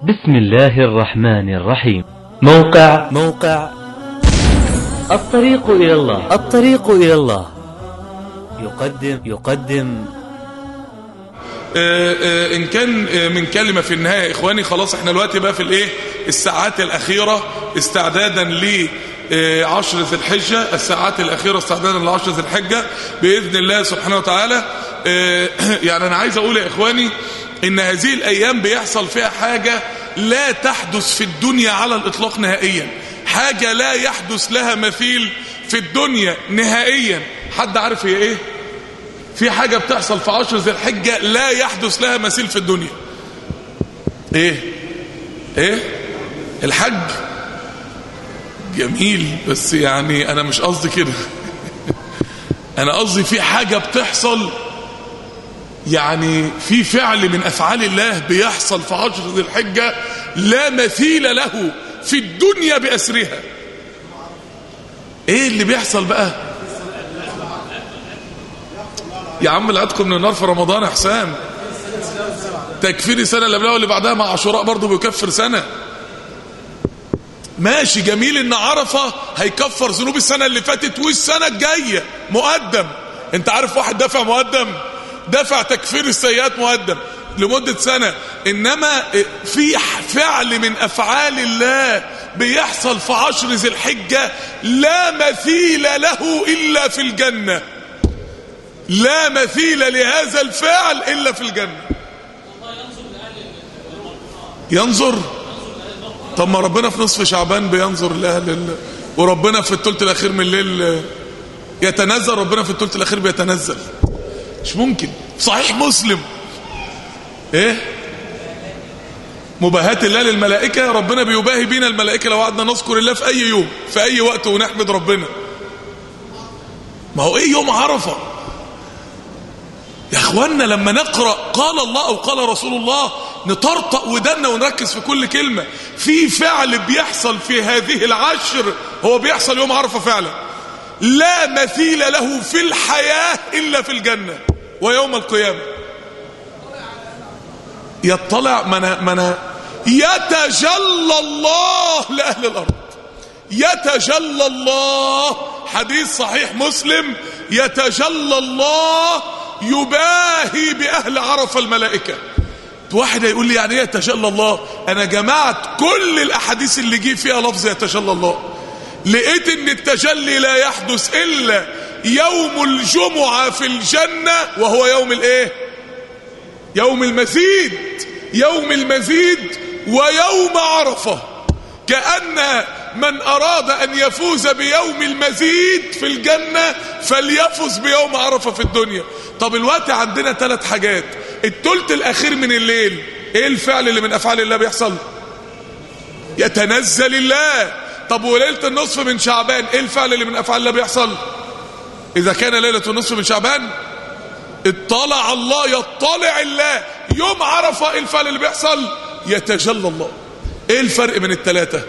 بسم الله الرحمن الرحيم موقع موقع الطريق إلى الله الطريق إلى الله يقدم يقدم آه، آه، ان كان آه، من كلمة في النهاية يا اخواني خلاص احنا دلوقتي بقى في الايه الساعات الاخيرة استعدادا ل آه، عشر ذي الحجة الساعات الاخيرة استعدادا لعشر ذي الحجة باذن الله سبحانه وتعالى آه، يعني انا عايز اقول يا اخواني ان هذه الايام بيحصل فيها حاجة لا تحدث في الدنيا على الاطلاق نهائيا حاجة لا يحدث لها مثيل في الدنيا نهائيا حد عارف هي ايه في حاجة بتحصل في عشر ذي الحجة لا يحدث لها مثيل في الدنيا ايه ايه الحج جميل بس يعني انا مش قصدي كده انا قصدي في حاجة بتحصل يعني في فعل من افعال الله بيحصل في عشر ذي الحجة لا مثيل له في الدنيا بأسرها ايه اللي بيحصل بقى يا عم العتق من النار في رمضان يا حسام تكفير سنة اللي قبلها واللي بعدها مع عاشوراء برضه بيكفر سنة ماشي جميل ان عرفة هيكفر ذنوب السنة اللي فاتت والسنة الجاية مقدم انت عارف واحد دافع مقدم دافع تكفير السيئات مقدم لمدة سنة انما في فعل من افعال الله بيحصل في عشر ذي الحجة لا مثيل له الا في الجنة لا مثيل لهذا الفعل إلا في الجنة ينظر طب ما ربنا في نصف شعبان بينظر لأهل ال... وربنا في الثلث الأخير من الليل يتنزل ربنا في الثلث الأخير بيتنزل مش ممكن صحيح مسلم ايه مباهاة الله للملائكة ربنا بيباهي بينا الملائكة لو قعدنا نذكر الله في أي يوم في أي وقت ونحمد ربنا ما هو ايه يوم عرفه يا اخوانا لما نقرأ قال الله او قال رسول الله نطرطق ودنا ونركز في كل كلمة في فعل بيحصل في هذه العشر هو بيحصل يوم عرفة فعلا لا مثيل له في الحياة الا في الجنة ويوم القيامة يطلع من من يتجلى الله لأهل الأرض يتجلى الله حديث صحيح مسلم يتجلى الله يباهي بأهل عرف الملائكة واحد يقول لي يعني ايه يتجلى الله انا جمعت كل الاحاديث اللي جه فيها لفظ يتجلى الله لقيت ان التجلي لا يحدث الا يوم الجمعة في الجنة وهو يوم الايه يوم المزيد يوم المزيد ويوم عرفة كأن من أراد أن يفوز بيوم المزيد في الجنة فليفز بيوم عرفة في الدنيا طب الوقت عندنا ثلاث حاجات التلت الأخير من الليل ايه الفعل اللي من أفعال الله بيحصل يتنزل الله طب وليلة النصف من شعبان ايه الفعل اللي من أفعال الله بيحصل إذا كان ليلة النصف من شعبان اطلع الله يطلع الله يوم عرفة ايه الفعل اللي بيحصل يتجلى الله ايه الفرق بين الثلاثه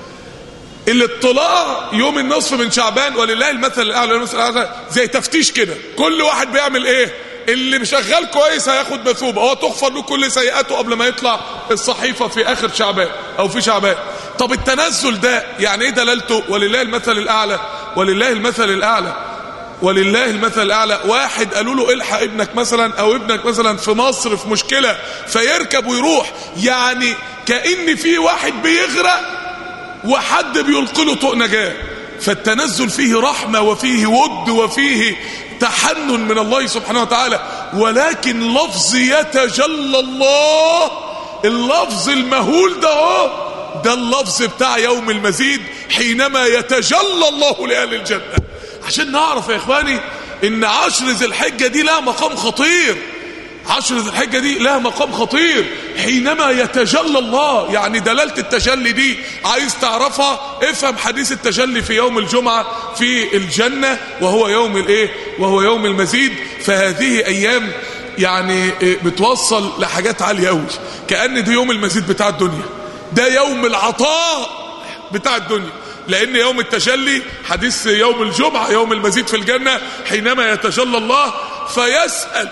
الاطلاع يوم النصف من شعبان ولله المثل الاعلى والمثل الاعلى زي تفتيش كده كل واحد بيعمل ايه اللي شغال كويس هياخد مثوبه هو تغفر له كل سيئاته قبل ما يطلع الصحيفه في اخر شعبان او في شعبان طب التنزل ده يعني ايه دلالته ولله المثل الاعلى ولله المثل الاعلى ولله المثل الاعلى واحد قالوا له الحق ابنك مثلا او ابنك مثلا في مصر في مشكله فيركب ويروح يعني كان في واحد بيغرق وحد بيلقي له طوق نجاه فالتنزل فيه رحمه وفيه ود وفيه تحنن من الله سبحانه وتعالى ولكن لفظ يتجلى الله اللفظ المهول ده هو ده اللفظ بتاع يوم المزيد حينما يتجلى الله لأهل الجنة عشان نعرف يا إخواني إن عشر ذي الحجة دي لها مقام خطير عشر ذي الحجة دي لها مقام خطير حينما يتجلى الله يعني دلالة التجلي دي عايز تعرفها افهم حديث التجلي في يوم الجمعة في الجنة وهو يوم الايه وهو يوم المزيد فهذه ايام يعني بتوصل لحاجات عالية قوي كأن ده يوم المزيد بتاع الدنيا ده يوم العطاء بتاع الدنيا لأن يوم التجلي حديث يوم الجمعة يوم المزيد في الجنة حينما يتجلى الله فيسأل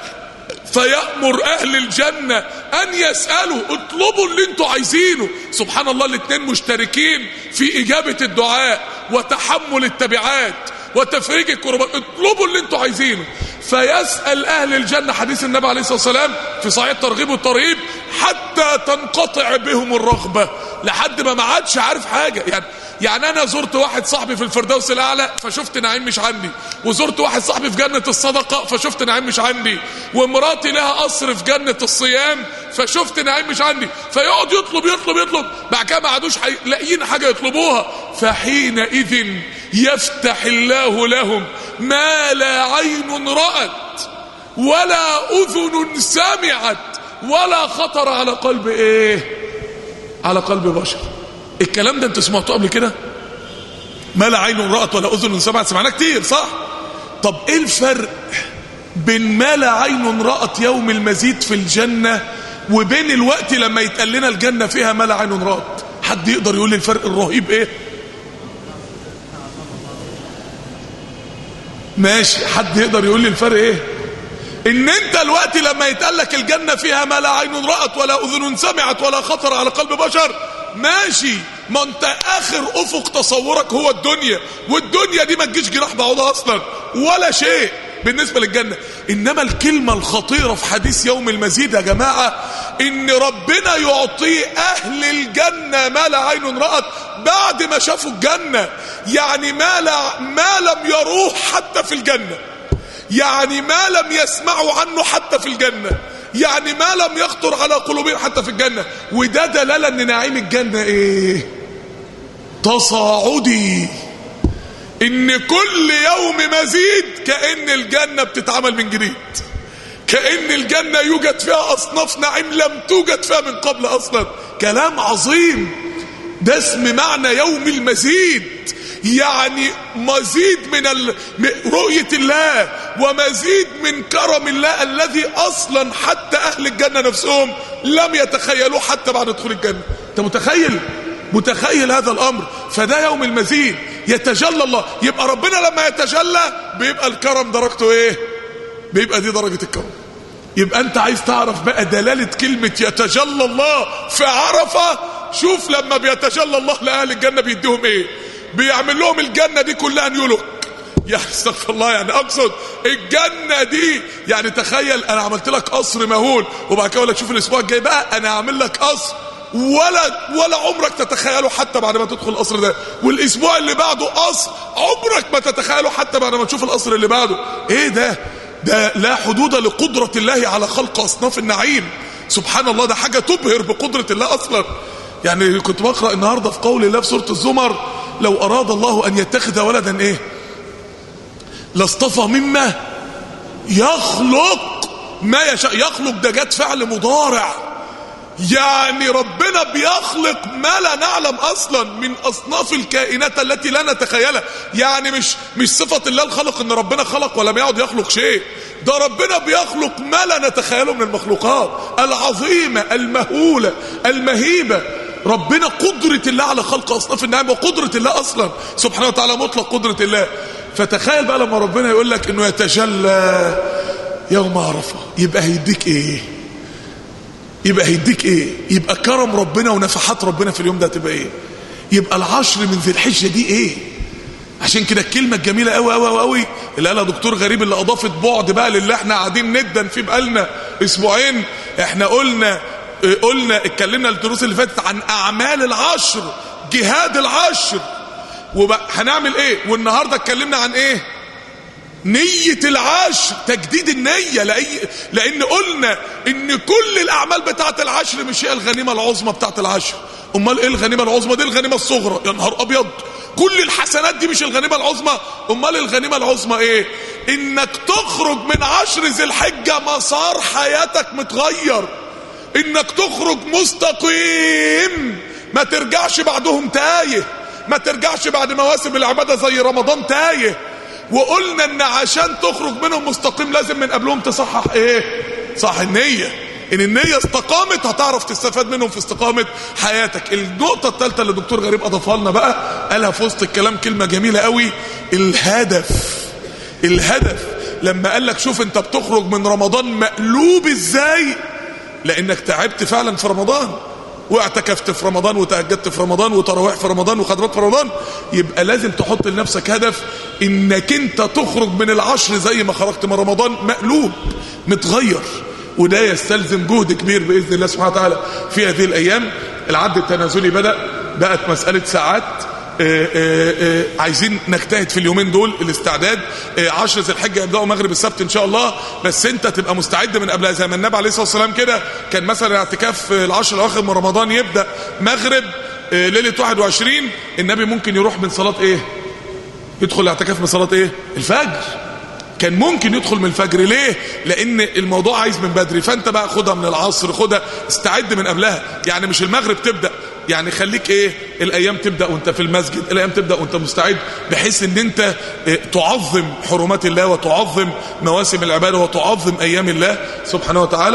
فيأمر أهل الجنة أن يسألوا اطلبوا اللي انتوا عايزينه سبحان الله الاثنين مشتركين في إجابة الدعاء وتحمل التبعات وتفريج الكربات اطلبوا اللي انتوا عايزينه فيسأل أهل الجنة حديث النبي عليه الصلاة والسلام في صحيح الترغيب والترهيب حتى تنقطع بهم الرغبة لحد ما ما عادش عارف حاجة يعني يعني انا زرت واحد صاحبي في الفردوس الاعلى فشفت نعيم مش عندي وزرت واحد صاحبي في جنة الصدقة فشفت نعيم مش عندي ومراتي لها قصر في جنة الصيام فشفت نعيم مش عندي فيقعد يطلب يطلب يطلب بعد كده ما عادوش لاقيين حاجة يطلبوها فحينئذ يفتح الله لهم ما لا عين رأت ولا أذن سمعت ولا خطر على قلب ايه على قلب بشر الكلام ده انتوا سمعتوه قبل كده ما لا عين رأت ولا أذن سمعت سمعناه كتير صح طب ايه الفرق بين ما لا عين رأت يوم المزيد في الجنة وبين الوقت لما يتقال لنا الجنة فيها ما لا عين رأت حد يقدر يقول لي الفرق الرهيب ايه ماشي حد يقدر يقول لي الفرق ايه ان انت الوقت لما يتقال لك الجنة فيها ما لا عين رأت ولا اذن سمعت ولا خطر على قلب بشر ماشي ما انت اخر افق تصورك هو الدنيا والدنيا دي ما تجيش جناح بعوضها اصلا ولا شيء بالنسبة للجنة انما الكلمة الخطيرة في حديث يوم المزيد يا جماعة ان ربنا يعطي اهل الجنة ما لا عين رأت بعد ما شافوا الجنة يعني ما, لا ما لم يروه حتى في الجنة يعني ما لم يسمعوا عنه حتى في الجنة يعني ما لم يخطر على قلوبهم حتى في الجنة وده دلالة ان نعيم الجنة ايه تصاعدي ان كل يوم مزيد كأن الجنة بتتعمل من جديد كأن الجنة يوجد فيها أصناف نعيم لم توجد فيها من قبل أصلا كلام عظيم ده اسم معنى يوم المزيد يعني مزيد من ال... رؤية الله ومزيد من كرم الله الذي أصلا حتى أهل الجنة نفسهم لم يتخيلوه حتى بعد دخول الجنة أنت متخيل متخيل هذا الأمر فده يوم المزيد يتجلى الله يبقى ربنا لما يتجلى بيبقى الكرم درجته ايه بيبقى دي درجة الكرم يبقى انت عايز تعرف بقى دلالة كلمة يتجلى الله في عرفة شوف لما بيتجلى الله لأهل الجنة بيديهم ايه بيعمل لهم الجنة دي كلها نيولك يعني استغفر الله يعني اقصد الجنة دي يعني تخيل انا عملت لك قصر مهول وبعد كده اقول لك شوف الاسبوع الجاي بقى انا هعمل لك قصر ولا ولا عمرك تتخيله حتى بعد ما تدخل القصر ده والاسبوع اللي بعده قصر عمرك ما تتخيله حتى بعد ما تشوف القصر اللي بعده ايه ده ده لا حدود لقدرة الله على خلق اصناف النعيم سبحان الله ده حاجة تبهر بقدرة الله اصلا يعني كنت بقرأ النهاردة في قول الله في سورة الزمر لو اراد الله ان يتخذ ولدا ايه لاصطفى مما يخلق ما يشاء يخلق ده جت فعل مضارع يعني ربنا بيخلق ما لا نعلم اصلا من اصناف الكائنات التي لا نتخيلها يعني مش مش صفة الله الخلق ان ربنا خلق ولم يعد يخلق شيء ده ربنا بيخلق ما لا نتخيله من المخلوقات العظيمة المهولة المهيبة ربنا قدرة الله على خلق اصناف النعم وقدرة الله اصلا سبحانه وتعالى مطلق قدرة الله فتخيل بقى لما ربنا يقول لك انه يتجلى يوم عرفه يبقى هيديك ايه يبقى هيديك ايه يبقى كرم ربنا ونفحات ربنا في اليوم ده تبقى ايه يبقى العشر من ذي الحجه دي ايه عشان كده الكلمه الجميله قوي قوي قوي اللي قالها دكتور غريب اللي اضافت بعد بقى للي احنا قاعدين ندن فيه بقالنا اسبوعين احنا قلنا قلنا اتكلمنا الدروس اللي فاتت عن اعمال العشر جهاد العشر وبقى هنعمل ايه والنهارده اتكلمنا عن ايه نية العشر تجديد النية لأي لأن قلنا إن كل الأعمال بتاعة العشر مش هي الغنيمة العظمى بتاعة العشر أمال إيه الغنيمة العظمى دي الغنيمة الصغرى يا نهار أبيض كل الحسنات دي مش الغنيمة العظمى أمال الغنيمة العظمى إيه إنك تخرج من عشر ذي الحجة مسار حياتك متغير إنك تخرج مستقيم ما ترجعش بعدهم تايه ما ترجعش بعد مواسم العبادة زي رمضان تايه وقلنا ان عشان تخرج منهم مستقيم لازم من قبلهم تصحح ايه صح النية ان النية استقامت هتعرف تستفاد منهم في استقامة حياتك النقطة الثالثة اللي الدكتور غريب اضافها لنا بقى قالها في وسط الكلام كلمة جميلة قوي الهدف الهدف لما قال لك شوف انت بتخرج من رمضان مقلوب ازاي لانك تعبت فعلا في رمضان واعتكفت في رمضان وتهجدت في رمضان وتراويح في رمضان وخدمات في رمضان يبقى لازم تحط لنفسك هدف انك انت تخرج من العشر زي ما خرجت من رمضان مقلوب متغير وده يستلزم جهد كبير باذن الله سبحانه وتعالى في هذه الايام العد التنازلي بدا بقت مساله ساعات آآ آآ عايزين نجتهد في اليومين دول الاستعداد عشر ذي الحجه يبداوا مغرب السبت ان شاء الله بس انت تبقى مستعد من قبلها زي ما النبي عليه الصلاه والسلام كده كان مثلا اعتكاف العشر الاواخر من رمضان يبدا مغرب ليله 21 النبي ممكن يروح من صلاه ايه يدخل الاعتكاف من صلاه ايه الفجر كان ممكن يدخل من الفجر ليه لان الموضوع عايز من بدري فانت بقى خدها من العصر خدها استعد من قبلها يعني مش المغرب تبدا يعني خليك ايه الايام تبدا وانت في المسجد الايام تبدا وانت مستعد بحيث ان انت اه تعظم حرمات الله وتعظم مواسم العباده وتعظم ايام الله سبحانه وتعالى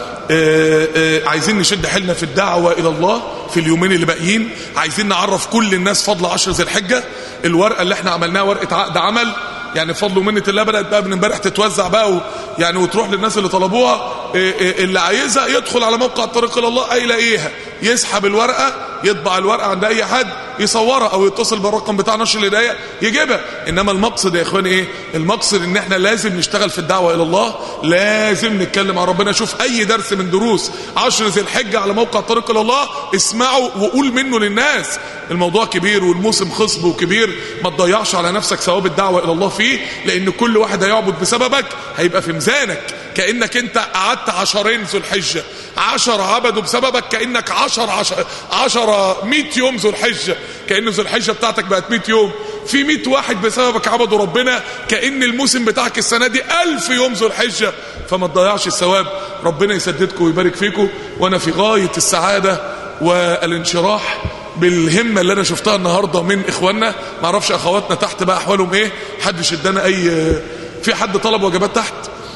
اه اه عايزين نشد حيلنا في الدعوه الى الله في اليومين اللي باقيين عايزين نعرف كل الناس فضل عشر ذي الحجه الورقه اللي احنا عملناها ورقه عقد عمل يعني بفضل ومنه الله بدات بقى من امبارح تتوزع بقى و يعني وتروح للناس اللي طلبوها اللي عايزها يدخل على موقع الطريق الى الله يلاقيها يسحب الورقه يطبع الورقه عند اي حد يصورها او يتصل بالرقم بتاع نشر الهدايه يجيبها انما المقصد يا اخواني ايه المقصد ان احنا لازم نشتغل في الدعوه الى الله لازم نتكلم عن ربنا شوف اي درس من دروس عشر ذي الحجه على موقع الطريق الى الله اسمعه وقول منه للناس الموضوع كبير والموسم خصب وكبير ما تضيعش على نفسك ثواب الدعوه الى الله فيه لان كل واحد هيعبد بسببك هيبقى في ميزانك كانك انت قعدت عشرين ذو الحجه عشر عبدوا بسببك كانك عشر عشر, عشر 100 يوم ذو الحجه كان ذو الحجه بتاعتك بقت 100 يوم في 100 واحد بسببك عبدوا ربنا كان الموسم بتاعك السنه دي 1000 يوم ذو الحجه فما تضيعش الثواب ربنا يسددكم ويبارك فيكم وانا في غايه السعاده والانشراح بالهمه اللي انا شفتها النهارده من اخواننا ما اعرفش اخواتنا تحت بقى احوالهم ايه حدش ادانا اي في حد طلب وجبات تحت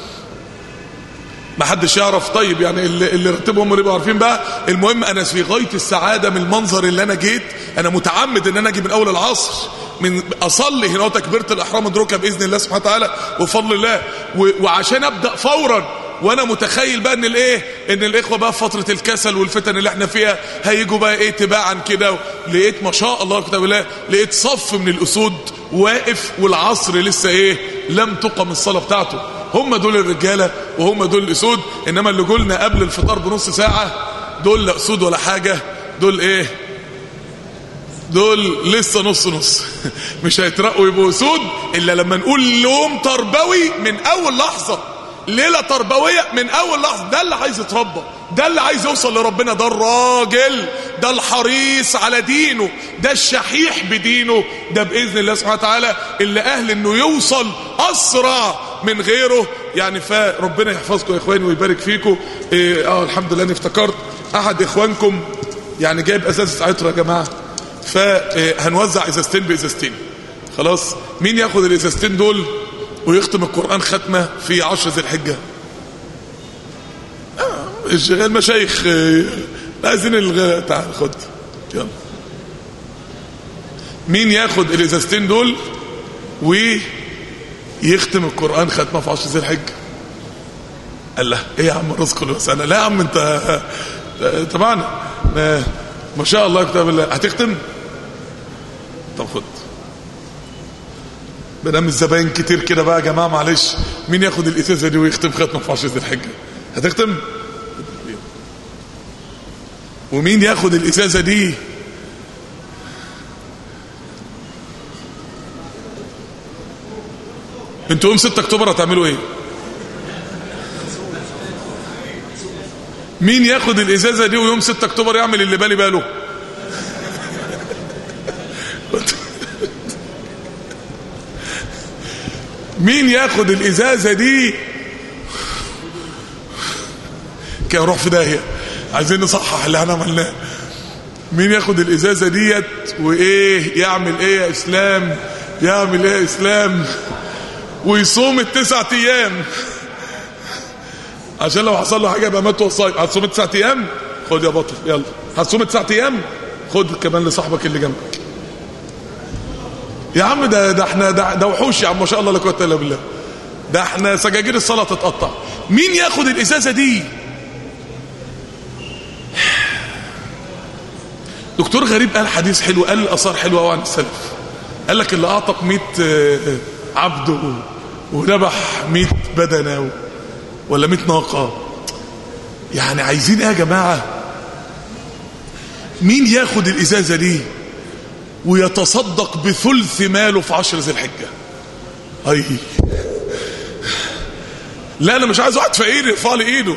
ما حدش يعرف طيب يعني اللي, اللي رتبهم هم اللي يبقوا عارفين بقى المهم انا في غايه السعاده من المنظر اللي انا جيت انا متعمد ان انا اجي من اول العصر من اصلي هنا تكبيره الاحرام ادركها باذن الله سبحانه وتعالى وفضل الله وعشان ابدا فورا وانا متخيل بقى ان الايه ان الاخوه بقى في فتره الكسل والفتن اللي احنا فيها هيجوا بقى ايه تباعا كده لقيت ما شاء الله كتاب الله لقيت صف من الاسود واقف والعصر لسه ايه لم تقم الصلاه بتاعته هم دول الرجاله وهم دول الاسود انما اللي قلنا قبل الفطار بنص ساعه دول لا اسود ولا حاجه دول ايه دول لسه نص نص مش هيترقوا يبقوا اسود الا لما نقول لهم تربوي من اول لحظه ليله تربويه من اول لحظه ده اللي عايز يتربى ده اللي عايز يوصل لربنا ده الراجل ده الحريص على دينه ده الشحيح بدينه ده باذن الله سبحانه وتعالى اللي اهل انه يوصل اسرع من غيره يعني فربنا يحفظكم يا اخواني ويبارك فيكم إيه اه الحمد لله اني افتكرت احد اخوانكم يعني جايب ازازه عطر يا جماعه فهنوزع ازازتين بازازتين خلاص مين ياخد الازازتين دول ويختم القرآن ختمة في عشر ذي الحجة آه المشايخ عايزين الغاء تعال خد يلا مين ياخد الازازتين دول ويختم القرآن ختمة في عشر ذي الحجة قال له ايه يا عم الرزق والوسانة لا يا عم انت طبعا ما شاء الله كتاب الله هتختم طب خد بدام الزباين كتير كده بقى يا جماعه معلش مين ياخد الازازه دي ويختم ختمه في عشر ذي الحجه هتختم ومين ياخد الازازه دي انتوا يوم 6 اكتوبر هتعملوا ايه مين ياخد الازازه دي ويوم 6 اكتوبر يعمل اللي بالي باله مين ياخد الازازه دي كان روح في داهيه عايزين نصحح اللي احنا عملناه مين ياخد الازازه ديت وايه يعمل ايه يا اسلام يعمل ايه يا اسلام ويصوم التسع ايام عشان لو حصل له حاجه يبقى مات وصايم هتصوم التسع ايام خد يا بطل يلا هتصوم التسع ايام خد كمان لصاحبك اللي جنبك يا عم ده ده احنا ده, ده وحوش يا عم ما شاء الله لا قوه الا بالله ده احنا سجاجير الصلاه تتقطع مين ياخد الازازه دي دكتور غريب قال حديث حلو قال الاثار حلوه عن السلف قال لك اللي اعتق 100 عبد و- وذبح 100 بدنه و- ولا 100 ناقه يعني عايزين ايه يا جماعه مين ياخد الازازه دي ويتصدق بثلث ماله في عشر ذي الحجه اي لا انا مش عايز واحد فقير يرفع لي ايده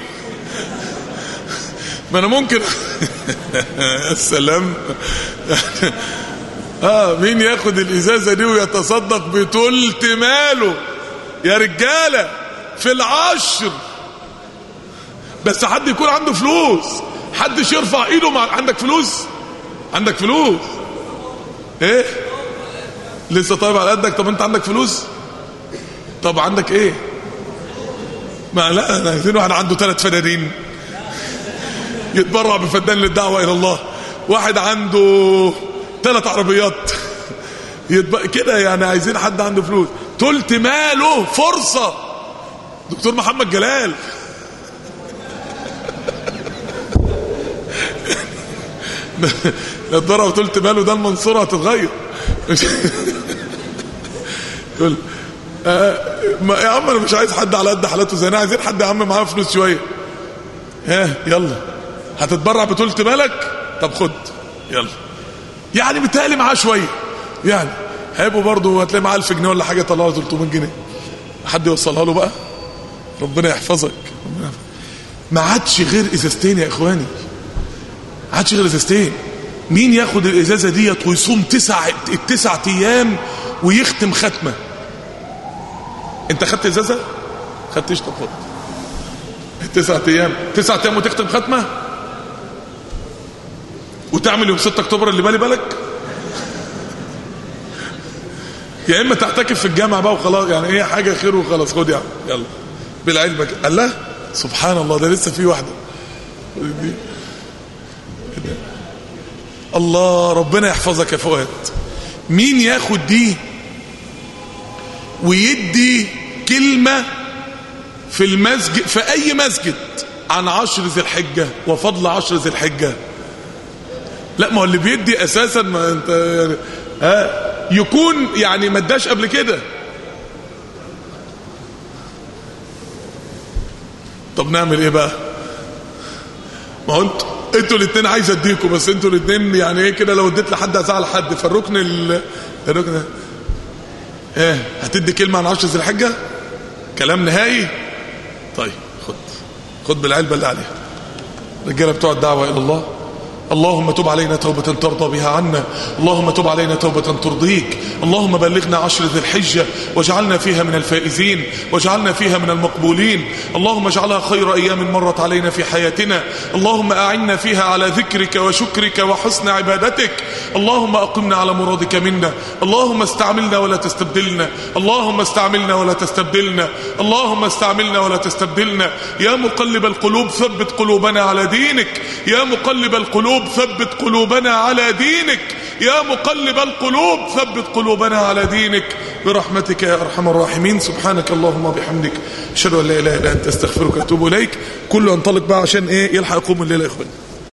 ما انا ممكن السلام اه مين ياخد الازازه دي ويتصدق بتلت ماله يا رجاله في العشر بس حد يكون عنده فلوس حدش يرفع ايده مع عندك فلوس عندك فلوس ايه لسه طيب على قدك طب انت عندك فلوس طب عندك ايه ما لا انا عايزين واحد عنده ثلاث فدانين يتبرع بفدان للدعوه الى الله واحد عنده ثلاث عربيات يتب... كده يعني عايزين حد عنده فلوس تلت ماله فرصه دكتور محمد جلال نضاره وتلت ماله ده المنصوره هتتغير مش تقول آه ما يا عم انا مش عايز حد على قد حالاته زي انا عايزين حد يا عم معاه فلوس شويه ها يلا هتتبرع بتلت مالك طب خد يلا يعني بتهيألي معاه شويه يعني هيبقوا برضه هتلاقي معاه 1000 جنيه ولا حاجه طلعوا 300 جنيه حد يوصلها له بقى ربنا يحفظك ربنا يحفظك. ما عادش غير ازازتين يا اخواني ما عادش غير ازازتين مين ياخد الازازه ديت ويصوم تسع التسع ايام ويختم ختمه انت خدت ازازه خدتش طب خد تسعة ايام تسعة ايام وتختم ختمه وتعمل يوم 6 اكتوبر اللي بالي بالك يا اما تعتكف في الجامع بقى وخلاص يعني ايه حاجه خير وخلاص خد يا عم يلا بالعلم كده قال لا سبحان الله ده لسه في واحده دي. الله ربنا يحفظك يا فؤاد مين ياخد دي ويدي كلمة في المسجد في أي مسجد عن عشر ذي الحجة وفضل عشر ذي الحجة لا ما هو اللي بيدي أساسا ما أنت يعني ها يكون يعني ما اداش قبل كده طب نعمل ايه بقى ما هو انتوا انتوا الاثنين عايز اديكم بس انتوا الاثنين يعني ايه كده لو اديت لحد هزعل حد فالركن ال... الركن ايه هتدي كلمه عن عشر ذي الحجه كلام نهائي طيب خد خد بالعلبه اللي عليها الرجاله بتوع الدعوه الى الله اللهم تب علينا توبة ترضى بها عنا اللهم تب علينا توبة ترضيك اللهم بلغنا عشر ذي الحجة واجعلنا فيها من الفائزين واجعلنا فيها من المقبولين اللهم اجعلها خير أيام مرت علينا في حياتنا اللهم أعنا فيها على ذكرك وشكرك وحسن عبادتك اللهم أقمنا على مرادك منا اللهم استعملنا ولا تستبدلنا اللهم استعملنا ولا تستبدلنا اللهم استعملنا ولا تستبدلنا يا مقلب القلوب ثبت قلوبنا على دينك يا مقلب القلوب ثبت قلوبنا على دينك يا مقلب القلوب ثبت قلوبنا على دينك برحمتك يا ارحم الراحمين سبحانك اللهم وبحمدك اشهد ان لا اله الا انت استغفرك واتوب اليك كله ينطلق بقى عشان ايه يلحق يقوم الليله يا اخواني